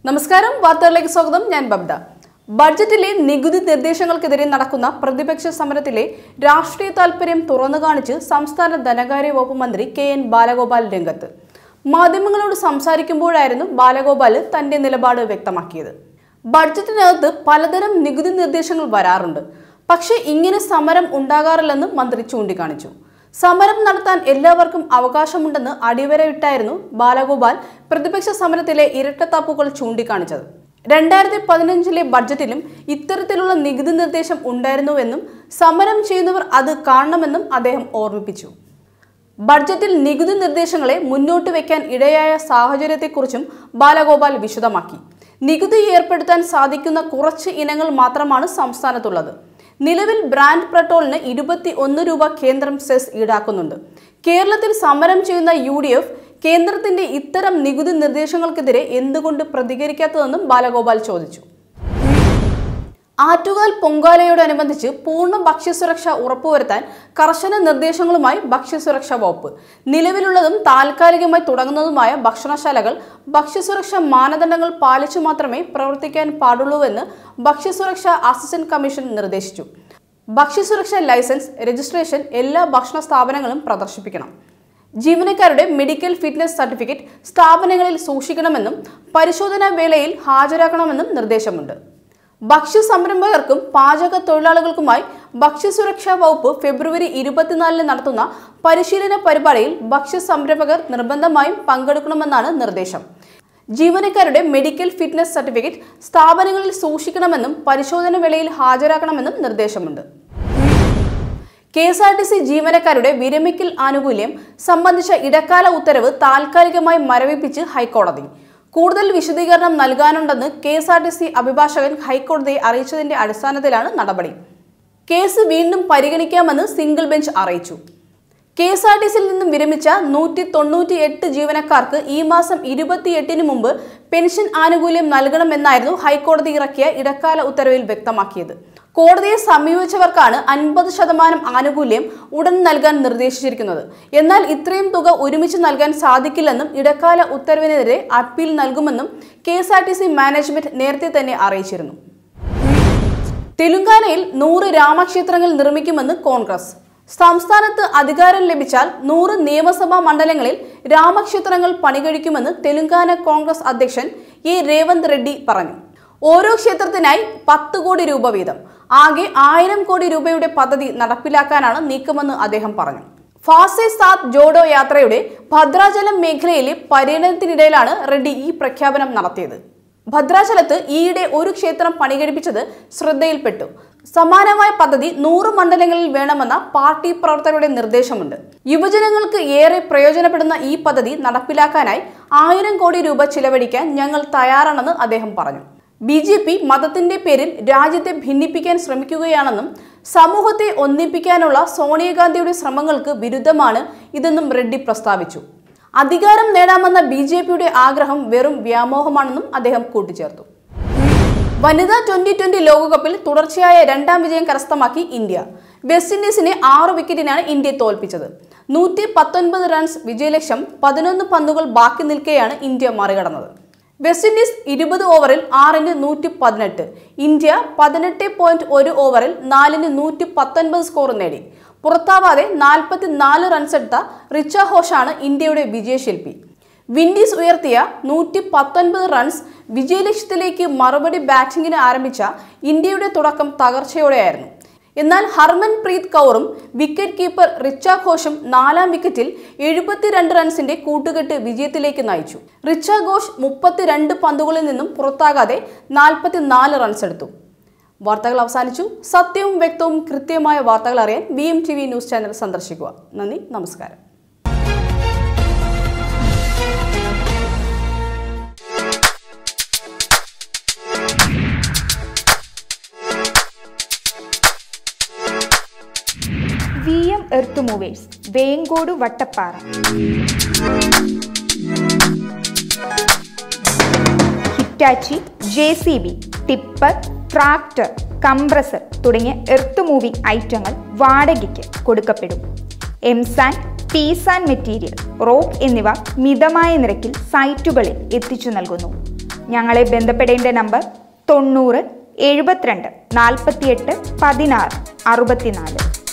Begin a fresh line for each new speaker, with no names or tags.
നമസ്കാരം വാർത്തകളിലേക്ക് സ്വാഗതം ഞാൻ ബബ്ഡ ബഡ്ജറ്റിലെ നികുതി നിർദ്ദേശങ്ങൾക്കെതിരെ നടക്കുന്ന പ്രതിപക്ഷ സമരത്തിലെ രാഷ്ട്രീയ താൽപര്യം തുറന്നു കാണിച്ച് സംസ്ഥാന ധനകാര്യ വകുപ്പ് മന്ത്രി കെ എൻ ബാലഗോപാൽ രംഗത്ത് മാധ്യമങ്ങളോട് സംസാരിക്കുമ്പോഴായിരുന്നു ബാലഗോപാൽ തന്റെ നിലപാട് വ്യക്തമാക്കിയത് ബഡ്ജറ്റിനകത്ത് പലതരം നികുതി നിർദ്ദേശങ്ങൾ വരാറുണ്ട് പക്ഷേ ഇങ്ങനെ സമരം ഉണ്ടാകാറില്ലെന്ന് മന്ത്രി ചൂണ്ടിക്കാണിച്ചു സമരം നടത്താൻ എല്ലാവർക്കും അവകാശമുണ്ടെന്ന് അടിവരയിട്ടായിരുന്നു ബാലഗോപാൽ പ്രതിപക്ഷ സമരത്തിലെ ഇരട്ടത്താപ്പുകൾ ചൂണ്ടിക്കാണിച്ചത് രണ്ടായിരത്തി പതിനഞ്ചിലെ ബഡ്ജറ്റിലും ഇത്തരത്തിലുള്ള നികുതി നിർദ്ദേശം ഉണ്ടായിരുന്നുവെന്നും സമരം ചെയ്യുന്നവർ അത് കാണണമെന്നും അദ്ദേഹം ഓർമ്മിപ്പിച്ചു ബഡ്ജറ്റിൽ നികുതി നിർദ്ദേശങ്ങളെ മുന്നോട്ട് വയ്ക്കാൻ ഇടയായ സാഹചര്യത്തെക്കുറിച്ചും ബാലഗോപാൽ വിശദമാക്കി നികുതി ഏർപ്പെടുത്താൻ സാധിക്കുന്ന കുറച്ച് ഇനങ്ങൾ മാത്രമാണ് സംസ്ഥാനത്തുള്ളത് നിലവിൽ ബ്രാൻഡ് പെട്രോളിന് ഇരുപത്തി ഒന്ന് രൂപ കേന്ദ്രം സെസ് ഈടാക്കുന്നുണ്ട് കേരളത്തിൽ സമരം ചെയ്യുന്ന യു ഡി എഫ് കേന്ദ്രത്തിന്റെ ഇത്തരം നികുതി നിർദ്ദേശങ്ങൾക്കെതിരെ എന്തുകൊണ്ട് പ്രതികരിക്കാത്തതെന്നും ബാലഗോപാൽ ചോദിച്ചു ആറ്റുകാൽ പൊങ്കാലയോടനുബന്ധിച്ച് പൂർണ്ണ ഭക്ഷ്യസുരക്ഷ ഉറപ്പുവരുത്താൻ കർശന നിർദ്ദേശങ്ങളുമായി ഭക്ഷ്യസുരക്ഷാ വകുപ്പ് നിലവിലുള്ളതും താൽക്കാലികമായി തുടങ്ങുന്നതുമായ ഭക്ഷണശാലകൾ ഭക്ഷ്യസുരക്ഷാ മാനദണ്ഡങ്ങൾ പാലിച്ചു മാത്രമേ പ്രവർത്തിക്കാൻ പാടുള്ളൂവെന്ന് ഭക്ഷ്യസുരക്ഷാ അസിസ്റ്റന്റ് കമ്മീഷൻ നിർദ്ദേശിച്ചു ഭക്ഷ്യസുരക്ഷാ ലൈസൻസ് രജിസ്ട്രേഷൻ എല്ലാ ഭക്ഷണ സ്ഥാപനങ്ങളും പ്രദർശിപ്പിക്കണം ജീവനക്കാരുടെ മെഡിക്കൽ ഫിറ്റ്നസ് സർട്ടിഫിക്കറ്റ് സ്ഥാപനങ്ങളിൽ സൂക്ഷിക്കണമെന്നും പരിശോധനാ വേളയിൽ ഹാജരാക്കണമെന്നും നിർദ്ദേശമുണ്ട് ഭക്ഷ്യ സംരംഭകർക്കും പാചക തൊഴിലാളികൾക്കുമായി ഭക്ഷ്യസുരക്ഷാ വകുപ്പ് ഫെബ്രുവരി ഇരുപത്തിനാലിന് നടത്തുന്ന പരിശീലന പരിപാടിയിൽ ഭക്ഷ്യ സംരംഭകർ നിർബന്ധമായും പങ്കെടുക്കണമെന്നാണ് നിർദ്ദേശം ജീവനക്കാരുടെ മെഡിക്കൽ ഫിറ്റ്നസ് സർട്ടിഫിക്കറ്റ് സ്ഥാപനങ്ങളിൽ സൂക്ഷിക്കണമെന്നും പരിശോധന വേളയിൽ ഹാജരാക്കണമെന്നും നിർദ്ദേശമുണ്ട് K S R T C ജീവനക്കാരുടെ വിരമിക്കൽ ആനുകൂല്യം സംബന്ധിച്ച ഇടക്കാല ഉത്തരവ് താൽക്കാലികമായി മരവിപ്പിച്ച് ഹൈക്കോടതി കൂടുതൽ വിശദീകരണം നൽകാനുണ്ടെന്ന് K S R T C അഭിഭാഷകൻ ഹൈക്കോടതിയെ അറിയിച്ചതിന്റെ അടിസ്ഥാനത്തിലാണ് നടപടി കേസ് വീണ്ടും പരിഗണിക്കാമെന്ന് സിംഗിൾ ബെഞ്ച് അറിയിച്ചു കെ എസ് ആർ ടി സിയിൽ നിന്നും വിരമിച്ച നൂറ്റി തൊണ്ണൂറ്റി എട്ട് ജീവനക്കാർക്ക് ഈ മാസം ഇരുപത്തിയെട്ടിന് മുമ്പ് പെൻഷൻ ആനുകൂല്യം നൽകണമെന്നായിരുന്നു ഹൈക്കോടതി ഇറക്കിയ ഇടക്കാല ഉത്തരവിൽ വ്യക്തമാക്കിയത് കോടതിയെ സമീപിച്ചവർക്കാണ് അൻപത് ശതമാനം ആനുകൂല്യം ഉടൻ നൽകാൻ നിർദ്ദേശിച്ചിരിക്കുന്നത് എന്നാൽ ഇത്രയും തുക ഒരുമിച്ച് നൽകാൻ സാധിക്കില്ലെന്നും ഇടക്കാല ഉത്തരവിനെതിരെ അപ്പീൽ നൽകുമെന്നും K S R T C management നേരത്തെ തന്നെ അറിയിച്ചിരുന്നു തെലുങ്കാനയിൽ നൂറ് രാമക്ഷേത്രങ്ങൾ നിർമ്മിക്കുമെന്ന് കോൺഗ്രസ് സംസ്ഥാനത്ത് അധികാരം ലഭിച്ചാൽ നൂറ് നിയമസഭാ മണ്ഡലങ്ങളിൽ രാമക്ഷേത്രങ്ങൾ പണികഴിക്കുമെന്ന് തെലുങ്കാന കോൺഗ്രസ് അധ്യക്ഷൻ എ രേവന്ത് റെഡ്ഡി പറഞ്ഞു ഓരോ ക്ഷേത്രത്തിനായി പത്ത് കോടി രൂപ വീതം ആകെ ആയിരം കോടി രൂപയുടെ പദ്ധതി നടപ്പിലാക്കാനാണ് നീക്കമെന്ന് അദ്ദേഹം പറഞ്ഞു ഫാസെ സാത്ത് ജോഡോ യാത്രയുടെ ഭദ്രാചലം മേഖലയിലെ പര്യടനത്തിനിടയിലാണ് റെഡ്ഡി ഈ പ്രഖ്യാപനം നടത്തിയത് ഭദ്രാചലത്ത് ഈയിടെ ഒരു ക്ഷേത്രം പണികഴിപ്പിച്ചത് ശ്രദ്ധയിൽപ്പെട്ടു സമാനമായ പദ്ധതി നൂറ് മണ്ഡലങ്ങളിൽ വേണമെന്ന പാർട്ടി പ്രവർത്തകരുടെ നിർദ്ദേശമുണ്ട് യുവജനങ്ങൾക്ക് ഏറെ പ്രയോജനപ്പെടുന്ന ഈ പദ്ധതി നടപ്പിലാക്കാനായി ആയിരം കോടി രൂപ ചിലവഴിക്കാൻ ഞങ്ങൾ തയ്യാറാണെന്ന് അദ്ദേഹം പറഞ്ഞു ബി ജെ പി മതത്തിന്റെ പേരിൽ രാജ്യത്തെ ഭിന്നിപ്പിക്കാൻ ശ്രമിക്കുകയാണെന്നും സമൂഹത്തെ ഒന്നിപ്പിക്കാനുള്ള സോണിയാഗാന്ധിയുടെ ശ്രമങ്ങൾക്ക് വിരുദ്ധമാണ് ഇതെന്നും റെഡ്ഡി പ്രസ്താവിച്ചു അധികാരം നേടാമെന്ന ബി ജെ പിയുടെ ആഗ്രഹം വെറും വ്യാമോഹമാണെന്നും അദ്ദേഹം കൂട്ടിച്ചേർത്തു വനിതാ ട്വന്റി ട്വന്റി ലോകകപ്പിൽ തുടർച്ചയായ രണ്ടാം വിജയം കരസ്ഥമാക്കി ഇന്ത്യ വെസ്റ്റ് ഇൻഡീസിനെ ആറ് വിക്കറ്റിനാണ് ഇന്ത്യ തോൽപ്പിച്ചത് നൂറ്റി പത്തൊൻപത് റൺസ് വിജയലക്ഷ്യം പതിനൊന്ന് പന്തുകൾ ബാക്കി നിൽക്കെയാണ് ഇന്ത്യ മറികടന്നത് വെസ്റ്റ് ഇൻഡീസ് ഇരുപത് ഓവറിൽ ആറിന് നൂറ്റി പതിനെട്ട് ഇന്ത്യ പതിനെട്ട് പോയിന്റ് ഒരു ഓവറിൽ നാലിന് നൂറ്റി പത്തൊൻപത് സ്കോർ നേടി പുറത്താവാതെ നാൽപ്പത്തി നാല് റൺസ് എടുത്ത റിച്ച ഹോഷാണ് ഇന്ത്യയുടെ വിജയശില്പി വിൻഡീസ് ഉയർത്തിയ നൂറ്റി പത്തൊൻപത് റൺസ് വിജയലക്ഷ്യത്തിലേക്ക് മറുപടി ബാറ്റിംഗിന് ആരംഭിച്ച ഇന്ത്യയുടെ തുടക്കം തകർച്ചയോടെയായിരുന്നു എന്നാൽ ഹർമൻ പ്രീത് കൗറും വിക്കറ്റ് കീപ്പർ റിച്ച ഘോഷും നാലാം വിക്കറ്റിൽ എഴുപത്തിരണ്ട് റൺസിന്റെ കൂട്ടുകെട്ട് വിജയത്തിലേക്ക് നയിച്ചു റിച്ച ഘോഷ് മുപ്പത്തിരണ്ട് പന്തുകളിൽ നിന്നും പുറത്താകാതെ നാൽപ്പത്തിനാല് റൺസ് എടുത്തു വാർത്തകൾ അവസാനിച്ചു സത്യവും വ്യക്തവും കൃത്യമായ വാർത്തകൾ അറിയാൻ B M T V news channel സന്ദർശിക്കുക നന്ദി നമസ്കാരം
V M earth movers Venkode Vattappara Hitachi J C B tipper tractor compressor തുടങ്ങിയ എർത്ത് മൂവിംഗ് ഐറ്റങ്ങൾ വാടകയ്ക്ക് കൊടുക്കപ്പെടും എംസാൻ പീസാൻ മെറ്റീരിയൽ റോക്ക് എന്നിവ മിതമായ നിരക്കിൽ സൈറ്റുകളിൽ എത്തിച്ചു നൽകുന്നു ഞങ്ങളെ ബന്ധപ്പെടേണ്ട നമ്പർ തൊണ്ണൂറ് എഴുപത്തിരണ്ട് നാൽപ്പത്തിയെട്ട് പതിനാറ് അറുപത്തിനാല്